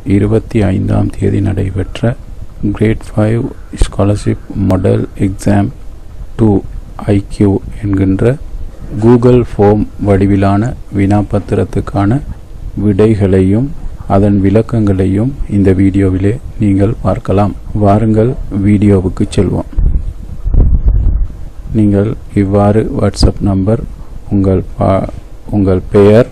இருபத்தி ஐந்தாம் தேதி நடைபெற்ற grade five scholarship model exam two IQ என்கின்ற கூகுள் ஃபோம் வடிவிலான வினாப்பத்திரத்துக்கான விடைகளையும் அதன் விளக்கங்களையும் இந்த வீடியோவிலே நீங்கள் பார்க்கலாம் வாருங்கள் வீடியோவுக்கு செல்வோம் நீங்கள் இவ்வாறு வாட்ஸ்அப் நம்பர் உங்கள் பா உங்கள் பெயர்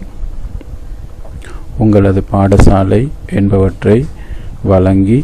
உங்களது பாடசாலை என்பவற்றை வழங்கி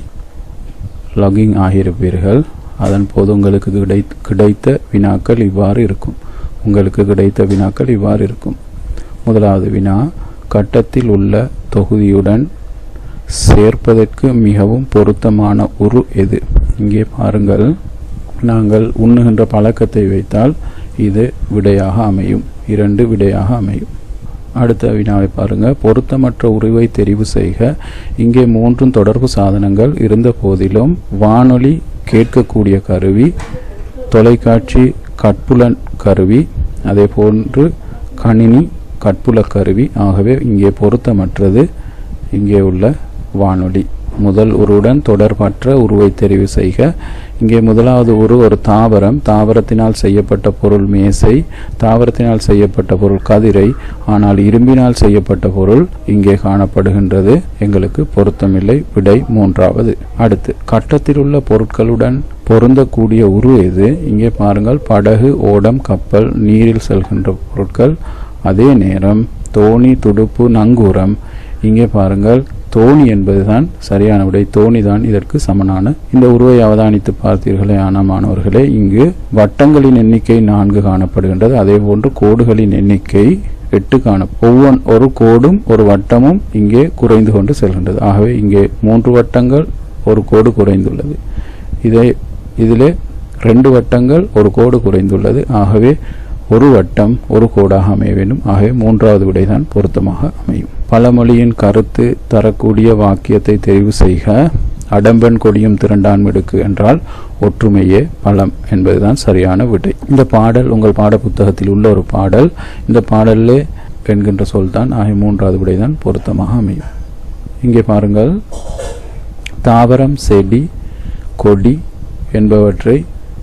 லாகிங் ஆகியிருப்பீர்கள் அதன் போது உங்களுக்கு கிடை கிடைத்த வினாக்கள் இவ்வாறு இருக்கும் உங்களுக்கு கிடைத்த வினாக்கள் இவ்வாறு இருக்கும் முதலாவது வினா கட்டத்தில் உள்ள தொகுதியுடன் சேர்ப்பதற்கு மிகவும் பொருத்தமான உரு எது இங்கே பாருங்கள் நாங்கள் உண்ணுகின்ற பழக்கத்தை வைத்தால் இது விடையாக அமையும் இரண்டு விடையாக அமையும் அடுத்த வினாவை பாருங்க பொருத்தமற்ற உருவை தெரிவு செய்க இங்கே மூன்றும் தொடர்பு சாதனங்கள் இருந்த போதிலும் வானொலி கேட்கக்கூடிய கருவி தொலைக்காட்சி கட்புலன் கருவி அதே போன்று கணினி கட்புல கருவி ஆகவே இங்கே பொருத்தமற்றது இங்கே உள்ள வானொலி முதல் உருவுடன் தொடர்பற்ற உருவை தெரிவு செய்க இங்கே முதலாவது உரு ஒரு தாவரம் தாவரத்தினால் செய்யப்பட்ட பொருள் மேசை தாவரத்தினால் செய்யப்பட்ட பொருள் கதிரை ஆனால் இரும்பினால் செய்யப்பட்ட பொருள் இங்கே காணப்படுகின்றது எங்களுக்கு பொருத்தமில்லை விடை மூன்றாவது அடுத்து கட்டத்தில் உள்ள பொருட்களுடன் பொருந்தக்கூடிய உரு எது இங்கே பாருங்கள் படகு ஓடம் கப்பல் நீரில் செல்கின்ற பொருட்கள் அதே நேரம் தோணி துடுப்பு நங்கூரம் இங்கே பாருங்கள் தோணி என்பதுதான் சரியான விடை தோணி தான் இதற்கு சமனான இந்த உருவை அவதானித்து பார்த்தீர்களே ஆன மாணவர்களே இங்கு வட்டங்களின் எண்ணிக்கை நான்கு காணப்படுகின்றது அதே போன்று கோடுகளின் எண்ணிக்கை எட்டு காண ஒவ்வொன் ஒரு கோடும் ஒரு வட்டமும் இங்கே குறைந்து கொண்டு செல்கின்றது ஆகவே இங்கே மூன்று வட்டங்கள் ஒரு கோடு குறைந்துள்ளது இதை இதிலே ரெண்டு வட்டங்கள் ஒரு கோடு குறைந்துள்ளது ஆகவே ஒரு வட்டம் ஒரு கோடாக அமைய வேண்டும் ஆகவே மூன்றாவது விடைதான் பொருத்தமாக அமையும் பழமொழியின் கருத்து தரக்கூடிய வாக்கியத்தை தெரிவு செய்க அடம்பன் கொடியும் திரண்டான் மிடுக்கு என்றால் ஒற்றுமையே பலம் என்பதுதான் சரியான விடை இந்த பாடல் உங்கள் பாட புத்தகத்தில் உள்ள ஒரு பாடல் இந்த பாடலிலே என்கின்ற சொல் தான் ஆகிய மூன்றாவது விடைதான் பொருத்தமாக அமையும் இங்கே பாருங்கள் தாவரம் செடி கொடி என்பவற்றை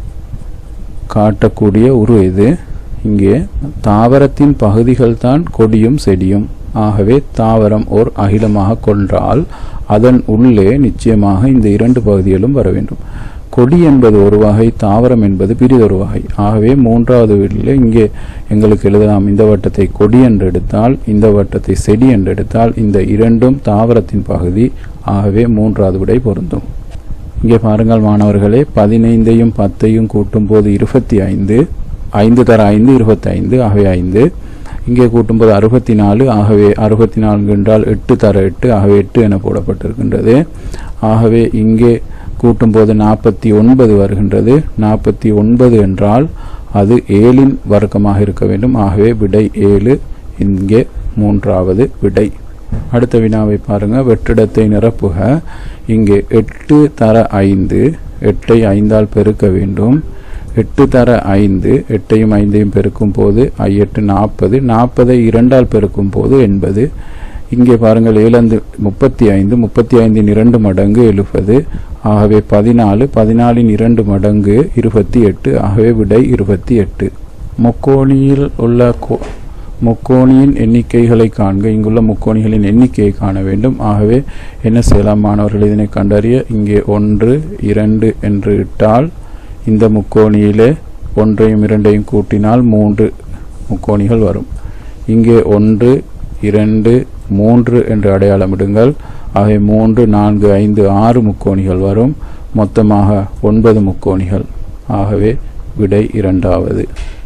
காட்டக்கூடிய உரு இது இங்கே தாவரத்தின் பகுதிகள் தான் கொடியும் செடியும் ஆகவே தாவரம் ஓர் அகிலமாக கொன்றால் அதன் உள்ளே நிச்சயமாக இந்த இரண்டு பகுதிகளும் வர வேண்டும் கொடி என்பது ஒரு வகை தாவரம் என்பது பிரிதொரு வகை ஆகவே மூன்றாவது வீட்டில் இங்கே எங்களுக்கு எழுதலாம் இந்த வட்டத்தை கொடி என்று எடுத்தால் இந்த வட்டத்தை செடி என்று எடுத்தால் இந்த இரண்டும் தாவரத்தின் பகுதி ஆகவே மூன்றாவது விடை பொருந்தும் இங்கே பாருங்கள் மாணவர்களே பதினைந்தையும் பத்தையும் கூட்டும் போது இருபத்தி ஐந்து ஐந்து தர ஐந்து இருபத்தி ஐந்து ஆகவே ஐந்து இங்கே கூட்டும்போது அறுபத்தி நாலு ஆகவே அறுபத்தி நான்கு என்றால் எட்டு தர எட்டு ஆகவே எட்டு என போடப்பட்டிருக்கின்றது ஆகவே இங்கே கூட்டும்போது நாற்பத்தி ஒன்பது வருகின்றது நாற்பத்தி ஒன்பது என்றால் அது ஏழின் வர்க்கமாக இருக்க வேண்டும் ஆகவே விடை ஏழு இங்கே மூன்றாவது விடை அடுத்த வினாவை பாருங்க வெற்றிடத்தை நிரப்புக இங்கே எட்டு தர ஐந்து எட்டை ஐந்தால் பெருக்க வேண்டும் எட்டு தர ஐந்து எட்டையும் ஐந்தையும் பெருக்கும் போது எட்டு நாற்பது நாற்பதை இரண்டால் பெருக்கும் போது எண்பது இங்கே பாருங்கள் ஏழந்து முப்பத்தி ஐந்து முப்பத்தி ஐந்தின் இரண்டு மடங்கு எழுபது ஆகவே பதினாலு பதினாலின் இரண்டு மடங்கு இருபத்தி எட்டு ஆகவே விடை இருபத்தி எட்டு முக்கோணியில் உள்ள கோ முக்கோணியின் எண்ணிக்கைகளை காண்க இங்குள்ள முக்கோணிகளின் எண்ணிக்கையை காண வேண்டும் ஆகவே என்ன செய்யலாம் மாணவர்கள் இதனை கண்டறிய இங்கே ஒன்று இரண்டு என்று இட்டால் இந்த முக்கோணியிலே ஒன்றையும் இரண்டையும் கூட்டினால் மூன்று முக்கோணிகள் வரும் இங்கே ஒன்று இரண்டு மூன்று என்று அடையாளமிடுங்கள் ஆகவே மூன்று நான்கு ஐந்து ஆறு முக்கோணிகள் வரும் மொத்தமாக ஒன்பது முக்கோணிகள் ஆகவே விடை இரண்டாவது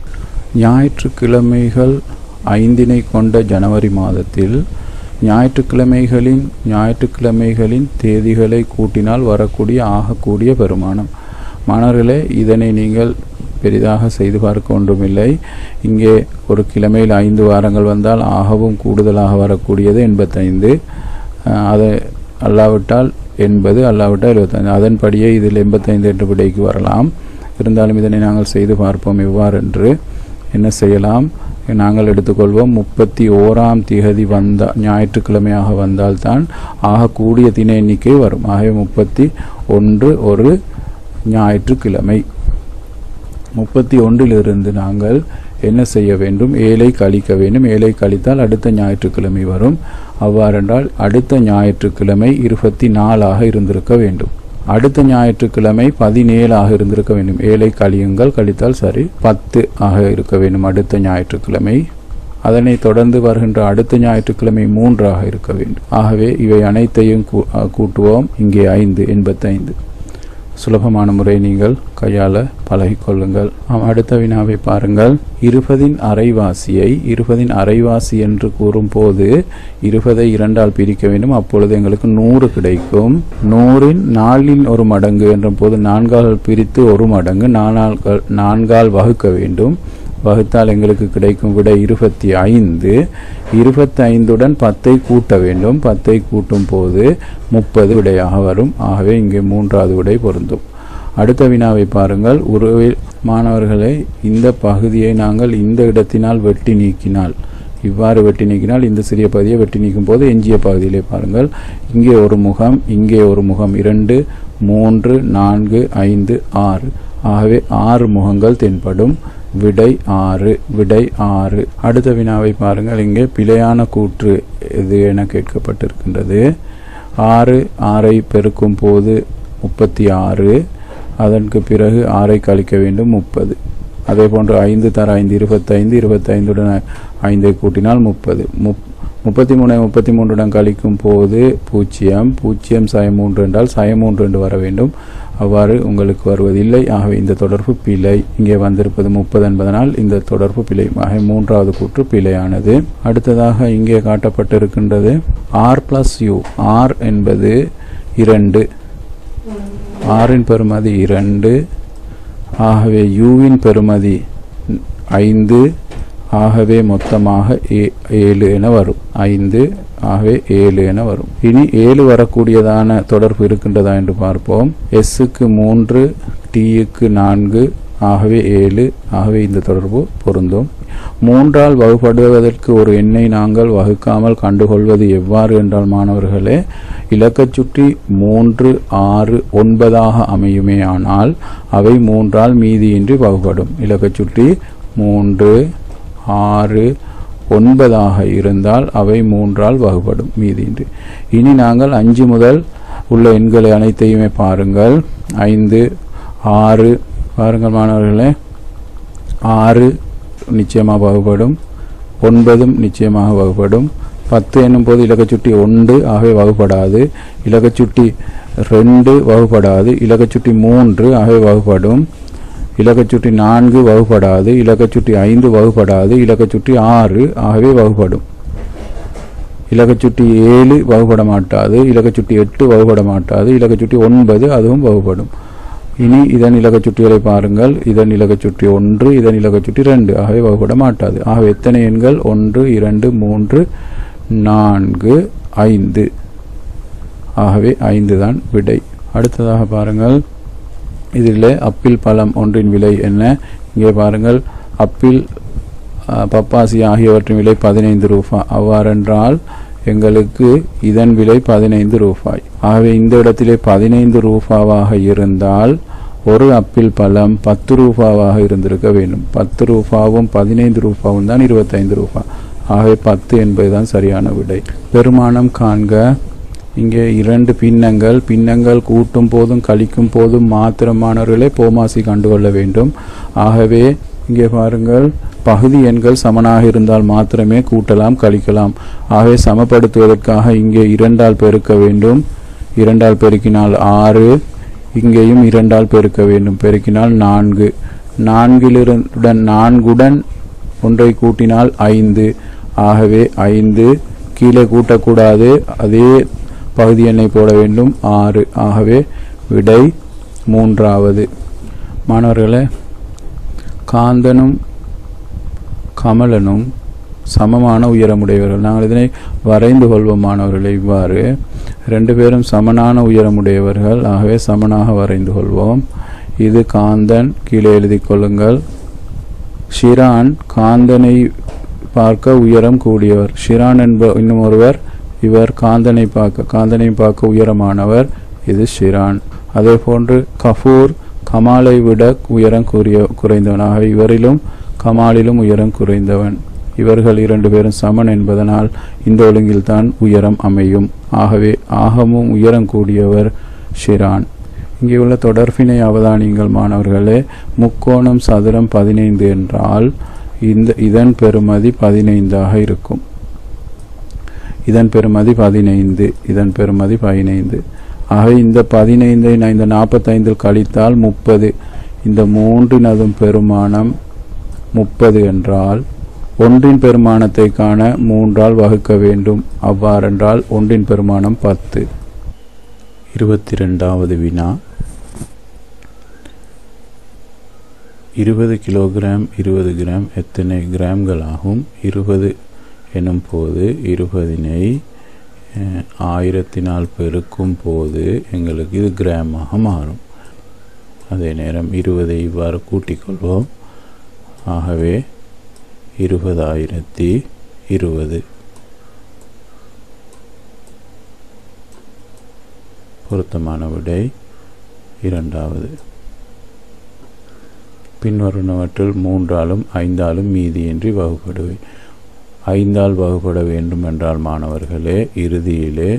ஞாயிற்றுக்கிழமைகள் ஐந்தினை கொண்ட ஜனவரி மாதத்தில் ஞாயிற்றுக்கிழமைகளின் ஞாயிற்றுக்கிழமைகளின் தேதிகளை கூட்டினால் வரக்கூடிய ஆகக்கூடிய பெருமானம் மாணவர்களே இதனை நீங்கள் பெரிதாக செய்து பார்க்க ஒன்றுமில்லை இங்கே ஒரு கிழமையில் ஐந்து வாரங்கள் வந்தால் ஆகவும் கூடுதலாக வரக்கூடியது எண்பத்தைந்து அஹ், அது அல்லாவிட்டால் எண்பது அல்லாவிட்டால் எழுபத்தைந்து அதன்படியே இதில் எண்பத்தைந்து என்ற விடைக்கு வரலாம் இருந்தாலும் இதனை நாங்கள் செய்து பார்ப்போம் எவ்வாறென்று என்ன செய்யலாம் நாங்கள் எடுத்துக்கொள்வோம் முப்பத்தி ஓராம் திகதி வந்த ஞாயிற்றுக்கிழமையாக வந்தால்தான் ஆகக்கூடிய தின எண்ணிக்கை வரும் ஆகவே முப்பத்தி ஒன்று ஒரு ஞாயிற்றுக்கிழமை முப்பத்தி ஒன்றிலிருந்து நாங்கள் என்ன செய்ய வேண்டும் ஏழை கழிக்க வேண்டும் ஏழை கழித்தால் அடுத்த ஞாயிற்றுக்கிழமை வரும் அவ்வாறென்றால் அடுத்த ஞாயிற்றுக்கிழமை இருபத்தி நாலாக இருந்திருக்க வேண்டும் அடுத்த ஞாயிற்றுக்கிழமை பதினேழாக இருந்திருக்க வேண்டும் ஏழை கழியுங்கள் கழித்தால் சரி பத்து ஆக இருக்க வேண்டும் அடுத்த ஞாயிற்றுக்கிழமை அதனை தொடர்ந்து வருகின்ற அடுத்த ஞாயிற்றுக்கிழமை மூன்றாக இருக்க வேண்டும் ஆகவே இவை அனைத்தையும் கூ- அஹ் கூட்டுவோம் இங்கே ஐந்து எண்பத்தைந்து சுலபமான முறை நீங்கள் கையாள பழகிக்கொள்ளுங்கள் ஆம், அடுத்த வினாவை பாருங்கள் இருபதின் அரைவாசியை இருபதின் அரைவாசி என்று கூறும்போது இருபதை இரண்டால் பிரிக்க வேண்டும் அப்பொழுது எங்களுக்கு நூறு கிடைக்கும் நூறின் நாலின் ஒரு மடங்கு என்ற போது நான்கால் பிரித்து ஒரு மடங்கு நானால் நான்கால் வகுக்க வேண்டும் வகுத்தால் எங்களுக்கு கிடைக்கும் விடை இருபத்தி ஐந்து இருபத்தி ஐந்துடன் பத்தை கூட்ட வேண்டும் பத்தை கூட்டும் போது முப்பது விடையாக வரும் ஆகவே இங்கே மூன்றாவது விடை பொருந்தும் அடுத்த வினாவை பாருங்கள் உறவில் மாணவர்களே இந்த பகுதியை நாங்கள் இந்த இடத்தினால் வெட்டி நீக்கினால் இவ்வாறு வெட்டி நீக்கினால் இந்த சிறிய பகுதியை வெட்டி நீக்கும் போது எஞ்சிய பகுதியிலே பாருங்கள் இங்கே ஒரு முகம் இங்கே ஒரு முகம் இரண்டு மூன்று நான்கு ஐந்து ஆறு ஆகவே ஆறு முகங்கள் தென்படும் விடை ஆறு விடை ஆறு அடுத்த வினாவை பாருங்கள் இங்கே பிழையான கூற்று எது என கேட்கப்பட்டிருக்கின்றது ஆறு ஆறை பெருக்கும் போது முப்பத்தி ஆறு அதற்கு பிறகு ஆறை கழிக்க வேண்டும் முப்பது அதே போன்று ஐந்து தர ஐந்து இருபத்தைந்து இருபத்தைந்துடன் ஐந்தை கூட்டினால் முப்பது முப் முப்பத்தி மூணை முப்பத்தி மூன்றுடன் கழிக்கும் போது பூஜ்ஜியம் பூஜ்ஜியம் சய மூன்று என்றால் சய மூன்று என்று வர வேண்டும் அவ்வாறு உங்களுக்கு வருவதில்லை ஆகவே இந்த தொடர்பு பிழை இங்கே வந்திருப்பது முப்பது என்பதனால் இந்த தொடர்பு பிழை ஆக மூன்றாவது கூற்று பிழையானது அடுத்ததாக இங்கே காட்டப்பட்டிருக்கின்றது ஆர் பிளஸ் யூ ஆர் என்பது இரண்டு ஆறின் பெறுமதி இரண்டு ஆகவே யூவின் பெறுமதி ஐந்து ஆகவே மொத்தமாக ஏ- ஏழு என வரும் ஐந்து ஆகவே ஏழு என வரும் இனி ஏழு வரக்கூடியதான தொடர்பு இருக்கின்றதா என்று பார்ப்போம் எஸ்ஸுக்கு மூன்று டிக்கு நான்கு ஆகவே ஏழு ஆகவே இந்த தொடர்பு பொருந்தும் மூன்றால் வகுப்படுவதற்கு ஒரு எண்ணை நாங்கள் வகுக்காமல் கண்டுகொள்வது எவ்வாறு என்றால் மாணவர்களே இலக்கச் சுற்றி மூன்று ஆறு ஒன்பதாக அமையுமே ஆனால் அவை மூன்றால் மீதியின்றி வகுப்படும் இலக்கச் சுற்றி மூன்று ஆறு ஒன்பதாக இருந்தால் அவை மூன்றால் வகுப்படும் மீதியின்றி இனி நாங்கள் அஞ்சு முதல் உள்ள எண்களை அனைத்தையுமே பாருங்கள் ஐந்து ஆறு பாருங்கள் மாணவர்களே ஆறு நிச்சயமாக வகுப்படும் ஒன்பதும் நிச்சயமாக வகுப்படும் பத்து என்னும் போது இலக்கச்சுட்டி ஒன்று ஆகவே வகுப்படாது இலக்கச்சுட்டி ரெண்டு வகுப்படாது இலக்கச்சுட்டி மூன்று ஆகவே வகுப்படும் இலக்கச்சுட்டி நான்கு வகுப்படாது இலக்கச்சுட்டி ஐந்து வகுப்படாது இலக்கச்சுட்டி ஆறு ஆகவே வகுப்படும் இலக்கச்சுட்டி ஏழு வகுப்பட மாட்டாது இலக்கச்சுட்டி எட்டு வகுப்பட மாட்டாது இலக்கச்சுட்டி ஒன்பது அதுவும் வகுப்படும் இனி இதன் இலக்கச்சுட்டிகளை பாருங்கள் இதன் இலக்கச்சுட்டி ஒன்று இதன் இலக்கச்சுட்டி ரெண்டு ஆகவே வகுப்பட மாட்டாது ஆகவே எத்தனை எண்கள் ஒன்று இரண்டு மூன்று நான்கு ஐந்து ஆகவே ஐந்து தான் விடை அடுத்ததாக பாருங்கள் இதில் அப்பிள் பழம் ஒன்றின் விலை என்ன இங்கே பாருங்கள் அப்பிள் அஹ், பப்பாசி ஆகியவற்றின் விலை பதினைந்து ரூபாய் அவ்வாறென்றால் எங்களுக்கு இதன் விலை பதினைந்து ரூபாய் ஆகவே இந்த இடத்திலே பதினைந்து ரூபாவாக இருந்தால் ஒரு அப்பிள் பழம் பத்து ரூபாவாக இருந்திருக்க வேண்டும் பத்து ரூபாவும் பதினைந்து ரூபாவும் தான் இருபத்தைந்து ரூபாய் ஆகவே பத்து என்பதுதான் சரியான விடை பெருமானம் காண்க இங்கே இரண்டு பின்னங்கள் பின்னங்கள் கூட்டும் போதும் கழிக்கும் போதும் மாத்திரமானவர்களே போமாசி கண்டுகொள்ள வேண்டும் ஆகவே இங்கே பாருங்கள் பகுதி எண்கள் சமனாக இருந்தால் மாத்திரமே கூட்டலாம் கழிக்கலாம் ஆகவே சமப்படுத்துவதற்காக இங்கே இரண்டால் பெருக்க வேண்டும் இரண்டால் பெருக்கினால் ஆறு இங்கேயும் இரண்டால் பெருக்க வேண்டும் பெருக்கினால் நான்கு நான்கிலிருடன் நான்குடன் ஒன்றை கூட்டினால் ஐந்து ஆகவே ஐந்து கீழே கூட்டக்கூடாது அதே பகுதி எண்ணை போட வேண்டும் ஆறு ஆகவே விடை மூன்றாவது மாணவர்களே காந்தனும் கமலனும் சமமான உயரமுடையவர்கள் நாங்கள் இதனை வரைந்து கொள்வோம் மாணவர்களை இவ்வாறு ரெண்டு பேரும் சமனான உயரமுடையவர்கள் ஆகவே சமனாக வரைந்து கொள்வோம் இது காந்தன் கீழே எழுதிக் கொள்ளுங்கள் ஷிரான் காந்தனை பார்க்க உயரம் கூடியவர் ஷிரான் என்ப இன்னும் ஒருவர் இவர் காந்தனை பார்க்க காந்தனை பார்க்க உயரமானவர் இது ஷிரான் அதே போன்று கஃபூர் கமாலை விட உயரம் கூறிய குறைந்தவனாக இவரிலும் கமாலிலும் உயரம் குறைந்தவன் இவர்கள் இரண்டு பேரும் சமன் என்பதனால் இந்த ஒழுங்கில்தான் உயரம் அமையும் ஆகவே ஆகமும் உயரம் கூடியவர் ஷிரான் இங்கே உள்ள தொடர்பினை அவதானியுங்கள் மாணவர்களே முக்கோணம் சதுரம் பதினைந்து என்றால் இந்த இதன் பெறுமதி பதினைந்தாக இருக்கும் இதன் பெறுமதி பதினைந்து இதன் பெறுமதி பதினைந்து ஆக இந்த பதினைந்தை நான் இந்த நாற்பத்தைந்தில் கழித்தால் முப்பது இந்த மூன்றினதும் பெருமானம் முப்பது என்றால் ஒன்றின் பெருமானத்தை காண மூன்றால் வகுக்க வேண்டும் அவ்வாறென்றால் ஒன்றின் பெருமானம் பத்து இருபத்தி ரெண்டாவது வினா இருபது கிலோகிராம் இருபது கிராம் எத்தனை கிராம்கள் ஆகும் இருபது எனும் போது இருபதினை அஹ், ஆயிரத்தினால் பெருக்கும் போது எங்களுக்கு இது கிராமாக மாறும் அதே நேரம் இருபதை இவ்வாறு கூட்டிக் கொள்வோம் ஆகவே இருபதாயிரத்தி இருபது பொருத்தமான விடை இரண்டாவது பின்வருவனவற்றில் மூன்றாலும் ஐந்தாலும் மீதியின்றி வகுப்படுவை ஐந்தால் வகுப்பட வேண்டும் என்றால் மாணவர்களே இறுதியிலே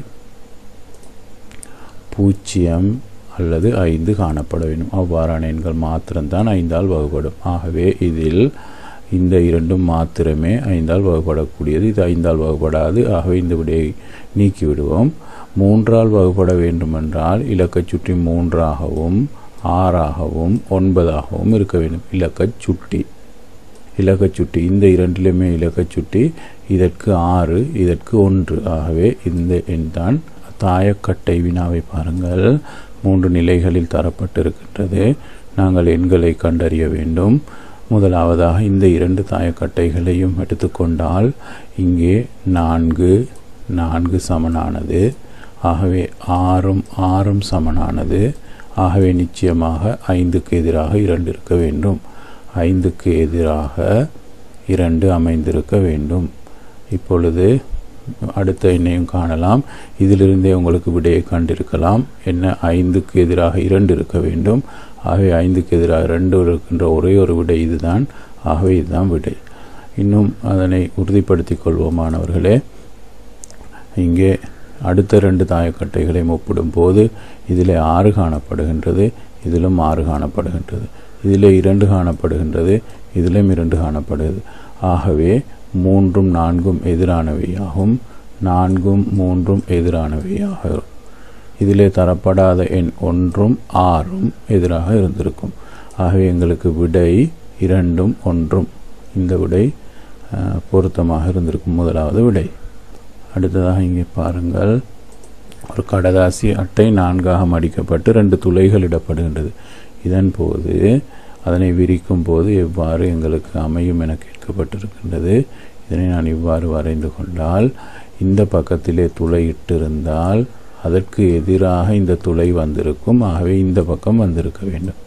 பூஜ்ஜியம் அல்லது ஐந்து காணப்பட வேண்டும் அவ்வாறான எண்கள் மாத்திரம்தான் ஐந்தால் வகுப்படும் ஆகவே இதில் இந்த இரண்டும் மாத்திரமே ஐந்தால் வகுப்படக்கூடியது இது ஐந்தால் வகுப்படாது ஆகவே இந்த விடையை நீக்கிவிடுவோம் மூன்றால் வகுப்பட வேண்டுமென்றால் இலக்கச் சுற்றி மூன்றாகவும் ஆறாகவும் ஒன்பதாகவும் இருக்க வேண்டும் இலக்கச் சுட்டி இலக்கச் சுட்டி இந்த இரண்டிலுமே இலக்கச் சுட்டி இதற்கு ஆறு இதற்கு ஒன்று ஆகவே இந்த எண் தான் தாயக்கட்டை வினாவை பாருங்கள் மூன்று நிலைகளில் தரப்பட்டிருக்கின்றது நாங்கள் எண்களை கண்டறிய வேண்டும் முதலாவதாக இந்த இரண்டு தாயக்கட்டைகளையும் எடுத்துக்கொண்டால் இங்கே நான்கு நான்கு சமனானது ஆகவே ஆறும் ஆறும் சமனானது ஆகவே நிச்சயமாக ஐந்துக்கு எதிராக இரண்டு இருக்க வேண்டும் ஐந்துக்கு எதிராக இரண்டு அமைந்திருக்க வேண்டும் இப்பொழுது அடுத்த எண்ணையும் காணலாம் இதிலிருந்தே உங்களுக்கு விடையை கண்டிருக்கலாம் என்ன ஐந்துக்கு எதிராக இரண்டு இருக்க வேண்டும் ஆகவே ஐந்துக்கு எதிராக ரெண்டு இருக்கின்ற ஒரே ஒரு விடை இதுதான் ஆகவே இதுதான் விடை இன்னும் அதனை உறுதிப்படுத்திக் கொள்வோம் மாணவர்களே இங்கே அடுத்த ரெண்டு தாயக்கட்டைகளை ஒப்பிடும் போது இதில் ஆறு காணப்படுகின்றது இதிலும் ஆறு காணப்படுகின்றது இதில் இரண்டு காணப்படுகின்றது இதிலும் இரண்டு காணப்படுகிறது ஆகவே மூன்றும் நான்கும் எதிரானவையாகும் நான்கும் மூன்றும் எதிரானவையாக இதிலே தரப்படாத எண் ஒன்றும் ஆறும் எதிராக இருந்திருக்கும் ஆகவே எங்களுக்கு விடை இரண்டும் ஒன்றும் இந்த விடை அஹ், பொருத்தமாக இருந்திருக்கும் முதலாவது விடை அடுத்ததாக இங்கே பாருங்கள் ஒரு கடதாசி அட்டை நான்காக மடிக்கப்பட்டு ரெண்டு துளைகள் இடப்படுகின்றது இதன் போது அதனை விரிக்கும் போது எவ்வாறு எங்களுக்கு அமையும் என கேட்கப்பட்டிருக்கின்றது இதனை நான் இவ்வாறு வரைந்து கொண்டால் இந்த பக்கத்திலே துளை இட்டிருந்தால் அதற்கு எதிராக இந்த துளை வந்திருக்கும் ஆகவே இந்த பக்கம் வந்திருக்க வேண்டும்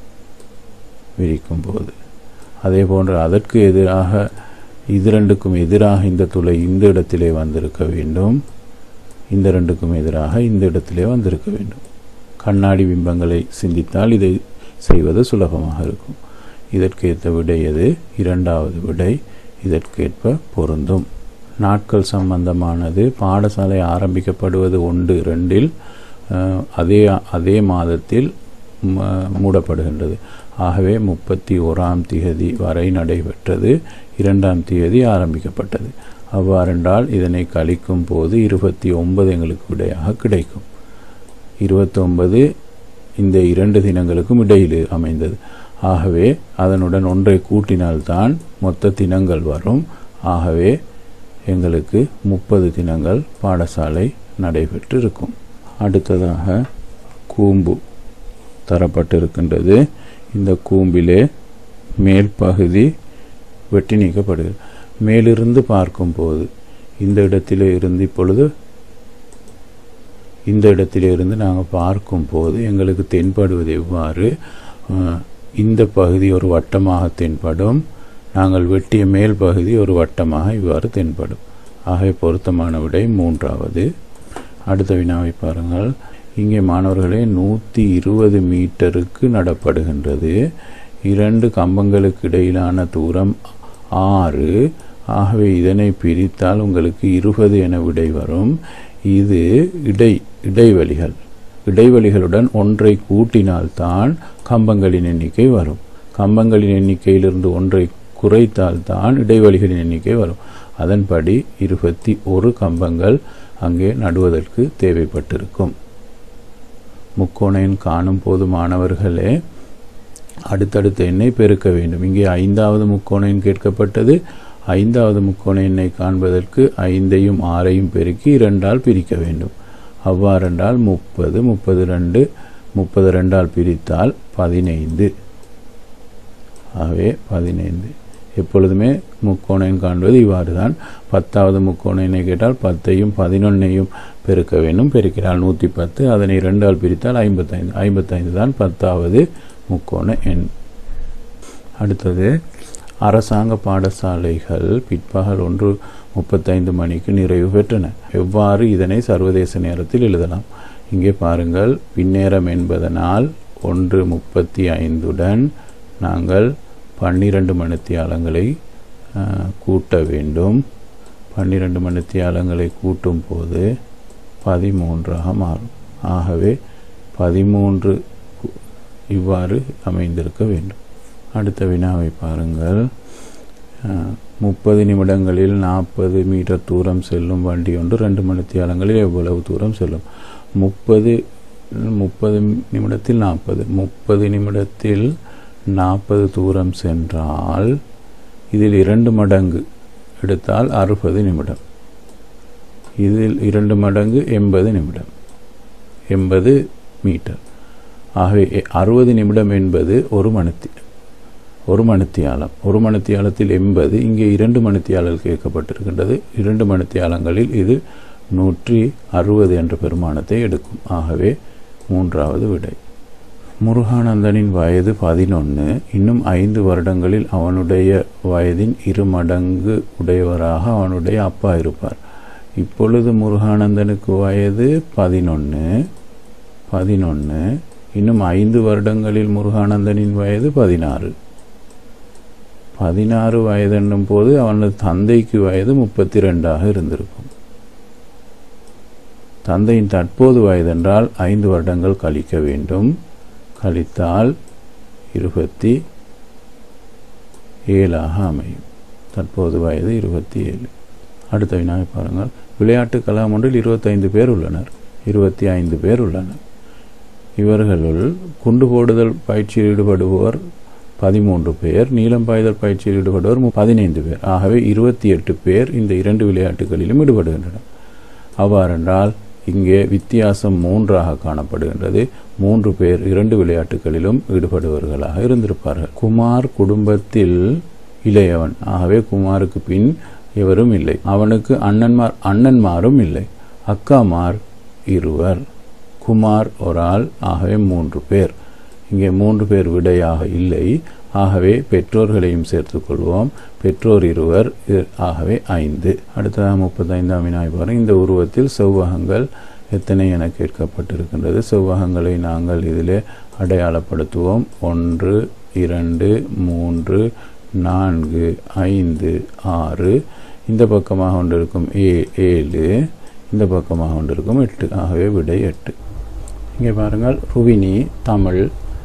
விரிக்கும் போது அதே போன்று அதற்கு எதிராக இது ரெண்டுக்கும் எதிராக இந்த துளை இந்த இடத்திலே வந்திருக்க வேண்டும் இந்த ரெண்டுக்கும் எதிராக இந்த இடத்திலே வந்திருக்க வேண்டும் கண்ணாடி பிம்பங்களை சிந்தித்தால் இதை செய்வது சுலபமாக இருக்கும் இதற்கேற்ற விடை எது இரண்டாவது விடை இதற்கேற்ப பொருந்தும் நாட்கள் சம்பந்தமானது பாடசாலை ஆரம்பிக்கப்படுவது ஒன்று ரெண்டில் அஹ், அதே அதே மாதத்தில் ம- மூடப்படுகின்றது ஆகவே முப்பத்தி ஓராம் திகதி வரை நடைபெற்றது இரண்டாம் தேதி ஆரம்பிக்கப்பட்டது அவ்வாறென்றால் இதனை கழிக்கும் போது இருபத்தி ஒன்பது எங்களுக்கு விடையாக கிடைக்கும் இருபத்தொன்பது இந்த இரண்டு தினங்களுக்கும் இடையில் அமைந்தது ஆகவே அதனுடன் ஒன்றை கூட்டினால்தான் மொத்த தினங்கள் வரும் ஆகவே எங்களுக்கு முப்பது தினங்கள் பாடசாலை நடைபெற்று இருக்கும் அடுத்ததாக கூம்பு தரப்பட்டிருக்கின்றது இந்த கூம்பிலே மேல் பகுதி வெட்டி நீக்கப்படுகிறது மேலிருந்து பார்க்கும்போது இந்த இடத்திலே இருந்து இப்பொழுது இந்த இடத்திலே இருந்து நாங்கள் பார்க்கும்போது எங்களுக்கு தென்படுவது எவ்வாறு அஹ், இந்த பகுதி ஒரு வட்டமாக தென்படும் நாங்கள் வெட்டிய மேல் பகுதி ஒரு வட்டமாக இவ்வாறு தென்படும் ஆகவே பொருத்தமான விடை மூன்றாவது அடுத்த வினாவை பாருங்கள் இங்கே மாணவர்களே நூற்றி இருபது மீட்டருக்கு நடப்படுகின்றது இரண்டு கம்பங்களுக்கு இடையிலான தூரம் ஆறு ஆகவே இதனை பிரித்தால் உங்களுக்கு இருபது என விடை வரும் இது இடை இடைவெளிகள் இடைவெளிகளுடன் ஒன்றை கூட்டினால்தான் கம்பங்களின் எண்ணிக்கை வரும் கம்பங்களின் எண்ணிக்கையிலிருந்து ஒன்றை குறைத்தால்தான் இடைவெளிகளின் எண்ணிக்கை வரும் அதன்படி இருபத்தி ஒரு கம்பங்கள் அங்கே நடுவதற்கு தேவைப்பட்டிருக்கும் முக்கோணையின் காணும் போது மாணவர்களே அடுத்தடுத்த எண்ணை பெருக்க வேண்டும் இங்கே ஐந்தாவது முக்கோணையின் கேட்கப்பட்டது ஐந்தாவது முக்கோண எண்ணை காண்பதற்கு ஐந்தையும் ஆறையும் பெருக்கி இரண்டால் பிரிக்க வேண்டும் அவ்வாறென்றால் முப்பது முப்பது ரெண்டு முப்பது ரெண்டால் பிரித்தால் பதினைந்து ஆகவே பதினைந்து எப்பொழுதுமே முக்கோணம் காண்பது இவ்வாறு தான் பத்தாவது முக்கோணனை கேட்டால் பத்தையும் பதினொன்னையும் பெருக்க வேண்டும் பெருக்கினால் நூற்றி பத்து அதனை இரண்டால் பிரித்தால் ஐம்பத்தைந்து ஐம்பத்தைந்து தான் பத்தாவது முக்கோண எண் அடுத்தது அரசாங்க பாடசாலைகள் பிற்பகல் ஒன்று முப்பத்தைந்து மணிக்கு நிறைவு பெற்றன எவ்வாறு இதனை சர்வதேச நேரத்தில் எழுதலாம் இங்கே பாருங்கள் பின்னேரம் என்பதனால் ஒன்று முப்பத்தி ஐந்துடன் நாங்கள் பன்னிரண்டு மணித்தியாலங்களை கூட்ட வேண்டும் பன்னிரண்டு மணித்தியாலங்களை கூட்டும் போது பதிமூன்றாக மாறும் ஆகவே பதிமூன்று இவ்வாறு அமைந்திருக்க வேண்டும் அடுத்த வினாவை பாருங்கள் முப்பது நிமிடங்களில் நாற்பது மீட்டர் தூரம் செல்லும் வண்டி ஒன்று ரெண்டு மணித்தியாலங்களில் எவ்வளவு தூரம் செல்லும் முப்பது முப்பது நிமிடத்தில் நாற்பது முப்பது நிமிடத்தில் நாற்பது தூரம் சென்றால் இதில் இரண்டு மடங்கு எடுத்தால் அறுபது நிமிடம் இதில் இரண்டு மடங்கு எண்பது நிமிடம் எண்பது மீட்டர் ஆகவே அறுபது நிமிடம் என்பது ஒரு மணித்தி ஒரு மணித்தியாலம் ஒரு மணித்தியாலத்தில் எண்பது இங்கே இரண்டு மணித்தியாலல் கேட்கப்பட்டிருக்கின்றது இரண்டு மணித்தியாலங்களில் இது நூற்றி அறுபது என்ற பெருமானத்தை எடுக்கும் ஆகவே மூன்றாவது விடை முருகானந்தனின் வயது பதினொன்று இன்னும் ஐந்து வருடங்களில் அவனுடைய வயதின் இரு மடங்கு உடையவராக அவனுடைய அப்பா இருப்பார் இப்பொழுது முருகானந்தனுக்கு வயது பதினொன்று பதினொன்று இன்னும் ஐந்து வருடங்களில் முருகானந்தனின் வயது பதினாறு பதினாறு வயதென்னும் போது அவனது தந்தைக்கு வயது முப்பத்தி ரெண்டாக இருந்திருக்கும் தந்தையின் தற்போது வயதென்றால் ஐந்து வருடங்கள் கழிக்க வேண்டும் கழித்தால் இருபத்தி ஏழாக அமையும் தற்போது வயது இருபத்தி ஏழு அடுத்த வினாவை பாருங்கள் விளையாட்டு கலாம் ஒன்றில் இருபத்தைந்து பேர் உள்ளனர் இருபத்தி ஐந்து பேர் உள்ளனர் இவர்களுள் குண்டு போடுதல் பயிற்சியில் ஈடுபடுவோர் பதிமூன்று பேர் நீளம் பாய்தல் பயிற்சியில் ஈடுபடுவோர் பதினைந்து பேர் ஆகவே இருபத்தி எட்டு பேர் இந்த இரண்டு விளையாட்டுகளிலும் ஈடுபடுகின்றனர் அவ்வாறென்றால் இங்கே வித்தியாசம் மூன்றாக காணப்படுகின்றது மூன்று பேர் இரண்டு விளையாட்டுகளிலும் ஈடுபடுபவர்களாக இருந்திருப்பார்கள் குமார் குடும்பத்தில் இளையவன் ஆகவே குமாருக்கு பின் எவரும் இல்லை அவனுக்கு அண்ணன்மார் அண்ணன்மாரும் இல்லை அக்காமார் இருவர் குமார் ஒரு ஆள் ஆகவே மூன்று பேர் இங்கே மூன்று பேர் விடையாக இல்லை ஆகவே பெற்றோர்களையும் சேர்த்துக்கொள்வோம் பெற்றோர் இருவர் ஆகவே ஐந்து அடுத்ததாக முப்பத்தைந்தாம் வினாய் பாருங்கள் இந்த உருவத்தில் செவ்வகங்கள் எத்தனை என கேட்கப்பட்டிருக்கின்றது செவ்வகங்களை நாங்கள் இதிலே அடையாளப்படுத்துவோம் ஒன்று இரண்டு மூன்று நான்கு ஐந்து ஆறு இந்த பக்கமாக கொண்டிருக்கும் ஏ ஏழு இந்த பக்கமாக கொண்டிருக்கும் எட்டு ஆகவே விடை எட்டு இங்கே பாருங்கள் ருவினி தமிழ்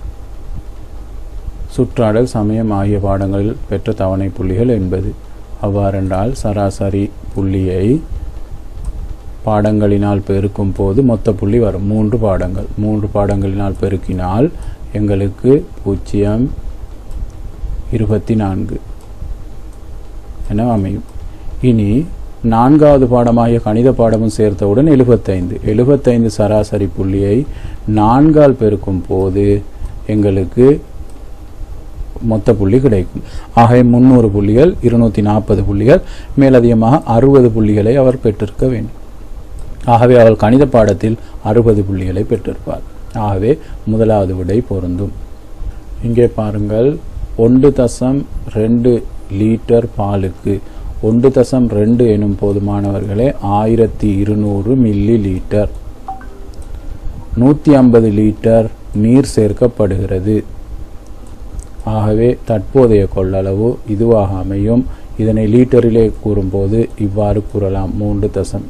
சுற்றாடல் சமயம் ஆகிய பாடங்களில் பெற்ற தவணை புள்ளிகள் என்பது அவ்வாறென்றால் சராசரி புள்ளியை பாடங்களினால் பெருக்கும் போது மொத்த புள்ளி வரும் மூன்று பாடங்கள் மூன்று பாடங்களினால் பெருக்கினால் எங்களுக்கு பூஜ்ஜியம் இருபத்தி நான்கு என அமையும் இனி நான்காவது பாடமாகிய கணித பாடமும் சேர்த்தவுடன் எழுபத்தைந்து எழுபத்தைந்து சராசரி புள்ளியை நான்கால் பெருக்கும் போது எங்களுக்கு மொத்த புள்ளி கிடைக்கும் ஆகவே முந்நூறு புள்ளிகள் இருநூற்றி நாற்பது புள்ளிகள் மேலதிகமாக அறுபது புள்ளிகளை அவர் பெற்றிருக்க வேண்டும் ஆகவே அவள் கணித பாடத்தில் அறுபது புள்ளிகளை பெற்றிருப்பார் ஆகவே முதலாவது விடை பொருந்தும் இங்கே பாருங்கள் ஒன்று தசம் ரெண்டு லீட்டர் பாலுக்கு ஒன்று தசம் ரெண்டு எனும் போதுமானவர்களே ஆயிரத்தி இருநூறு மில்லி லீட்டர் நூற்றி ஐம்பது லிட்டர் நீர் சேர்க்கப்படுகிறது ஆகவே தற்போதைய கொள்ளளவு இதுவாக அமையும் இதனை லீட்டரிலே கூறும்போது இவ்வாறு கூறலாம் மூன்று தசம்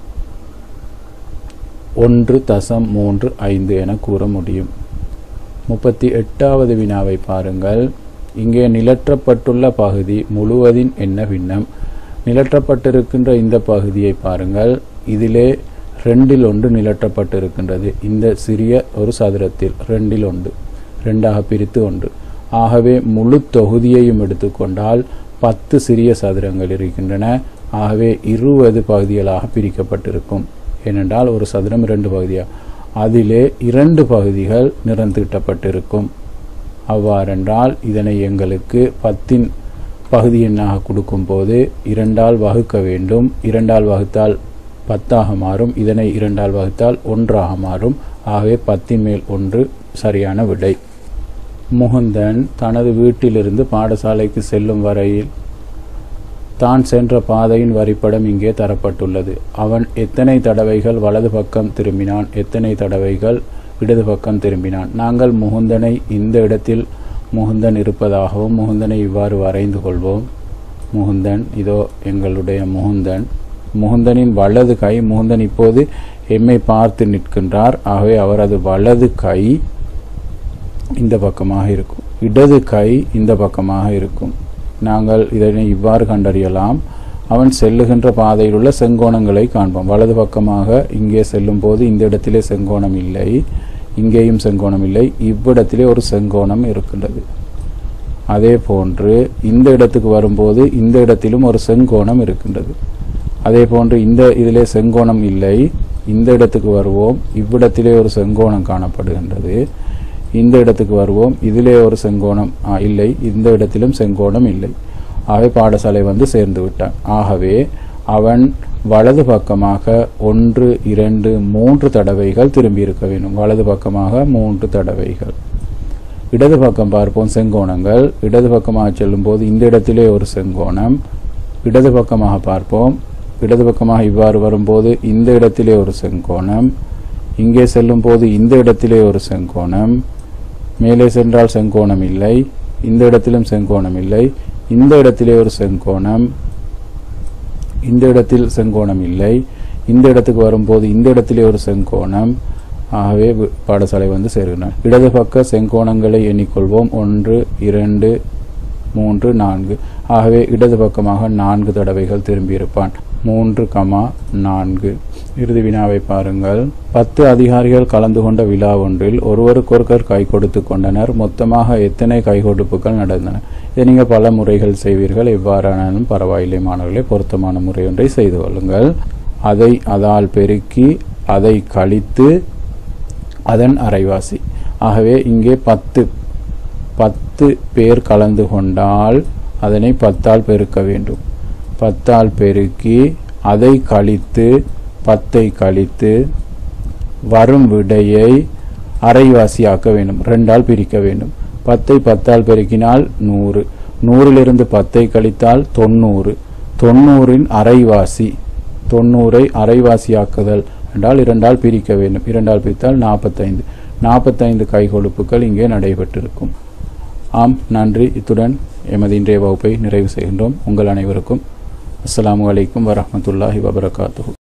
ஒன்று தசம் மூன்று ஐந்து என கூற முடியும் முப்பத்தி எட்டாவது வினாவை பாருங்கள் இங்கே நிலற்றப்பட்டுள்ள பகுதி முழுவதின் என்ன பின்னம் நிலற்றப்பட்டிருக்கின்ற இந்த பகுதியை பாருங்கள் இதிலே ரெண்டில் ஒன்று நிலற்றப்பட்டிருக்கின்றது இந்த சிறிய ஒரு சதுரத்தில் ரெண்டில் ஒன்று ரெண்டாக பிரித்து ஒன்று ஆகவே முழு தொகுதியையும் எடுத்துக்கொண்டால் பத்து சிறிய சதுரங்கள் இருக்கின்றன ஆகவே இருபது பகுதிகளாக பிரிக்கப்பட்டிருக்கும் ஏனென்றால் ஒரு சதுரம் இரண்டு பகுதியாக அதிலே இரண்டு பகுதிகள் நிறந்தீட்டப்பட்டிருக்கும் அவ்வாறென்றால் இதனை எங்களுக்கு பத்தின் பகுதி எண்ணாக கொடுக்கும்போது இரண்டால் வகுக்க வேண்டும் இரண்டால் வகுத்தால் பத்தாக மாறும் இதனை இரண்டால் வகுத்தால் ஒன்றாக மாறும் ஆகவே பத்தின் மேல் ஒன்று சரியான விடை முகுந்தன் தனது வீட்டிலிருந்து பாடசாலைக்கு செல்லும் வரையில் தான் சென்ற பாதையின் வரிப்படம் இங்கே தரப்பட்டுள்ளது அவன் எத்தனை தடவைகள் வலது பக்கம் திரும்பினான் எத்தனை தடவைகள் இடது பக்கம் திரும்பினான் நாங்கள் முகுந்தனை இந்த இடத்தில் முகுந்தன் இருப்பதாகவும் முகுந்தனை இவ்வாறு வரைந்து கொள்வோம் முகுந்தன் இதோ எங்களுடைய முகுந்தன் முகுந்தனின் வலது கை முகுந்தன் இப்போது எம்மை பார்த்து நிற்கின்றார் ஆகவே அவரது வலது கை இந்த பக்கமாக இருக்கும் இடது கை இந்த பக்கமாக இருக்கும் நாங்கள் இதனை இவ்வாறு கண்டறியலாம் அவன் செல்லுகின்ற பாதையில் உள்ள செங்கோணங்களை காண்போம் வலது பக்கமாக இங்கே செல்லும் போது இந்த இடத்திலே செங்கோணம் இல்லை இங்கேயும் செங்கோணம் இல்லை இவ்விடத்திலே ஒரு செங்கோணம் இருக்கின்றது அதே போன்று இந்த இடத்துக்கு வரும்போது இந்த இடத்திலும் ஒரு செங்கோணம் இருக்கின்றது அதே போன்று இந்த இதிலே செங்கோணம் இல்லை இந்த இடத்துக்கு வருவோம் இவ்விடத்திலே ஒரு செங்கோணம் காணப்படுகின்றது இந்த இடத்துக்கு வருவோம் இதிலே ஒரு செங்கோணம் ஆ, இல்லை இந்த இடத்திலும் செங்கோணம் இல்லை ஆகவே பாடசாலை வந்து சேர்ந்து விட்டான் ஆகவே அவன் வலது பக்கமாக ஒன்று இரண்டு மூன்று தடவைகள் திரும்பி இருக்க வேண்டும் வலது பக்கமாக மூன்று தடவைகள் இடது பக்கம் பார்ப்போம் செங்கோணங்கள் இடது பக்கமாக செல்லும்போது இந்த இடத்திலே ஒரு செங்கோணம் இடது பக்கமாக பார்ப்போம் இடது பக்கமாக இவ்வாறு வரும்போது இந்த இடத்திலே ஒரு செங்கோணம் இங்கே செல்லும் போது இந்த இடத்திலே ஒரு செங்கோணம் மேலே சென்றால் செங்கோணம் இல்லை இந்த இடத்திலும் செங்கோணம் இல்லை இந்த இடத்திலே ஒரு செங்கோணம் இந்த இடத்தில் செங்கோணம் இல்லை இந்த இடத்துக்கு வரும்போது இந்த இடத்திலே ஒரு செங்கோணம் ஆகவே வி- பாடசாலை வந்து சேர்கின்றன இடது பக்க செங்கோணங்களை எண்ணிக்கொள்வோம் ஒன்று இரண்டு மூன்று நான்கு ஆகவே இடது பக்கமாக நான்கு தடவைகள் திரும்பியிருப்பான் மூன்று கமா நான்கு இறுதி வினாவை பாருங்கள் பத்து அதிகாரிகள் கலந்து கொண்ட விழா ஒன்றில் ஒருவருக்கொருவர் கை கொடுத்து கொண்டனர் மொத்தமாக எத்தனை கை கொடுப்புகள் நடந்தன இதை நீங்கள் பல முறைகள் செய்வீர்கள் எவ்வாறானாலும் பரவாயில்லை மாணவர்களே பொருத்தமான முறை ஒன்றை செய்து கொள்ளுங்கள் அதை அதால் பெருக்கி அதை கழித்து அதன் அரைவாசி ஆகவே இங்கே பத்து பத்து பேர் கலந்து கொண்டால் அதனை பத்தால் பெருக்க வேண்டும் பத்தால் பெருக்கி அதை கழித்து பத்தை கழித்து வரும் விடையை அரைவாசியாக்க வேண்டும் ரெண்டால் பிரிக்க வேண்டும் பத்தை பத்தால் பெருக்கினால் நூறு நூறிலிருந்து பத்தை கழித்தால் தொண்ணூறு தொண்ணூறின் அரைவாசி தொண்ணூறை அரைவாசியாக்குதல் என்றால் இரண்டால் பிரிக்க வேண்டும் இரண்டால் பிரித்தால் நாற்பத்தைந்து நாற்பத்தைந்து கை கொழுப்புகள் இங்கே நடைபெற்றிருக்கும் ஆம் நன்றி இத்துடன் எமது இன்றைய வகுப்பை நிறைவு செய்கின்றோம் உங்கள் அனைவருக்கும் அஸ்ஸலாமு அலைக்கும் வரஹ்மத்துல்லாஹி வபரகாத்துஹு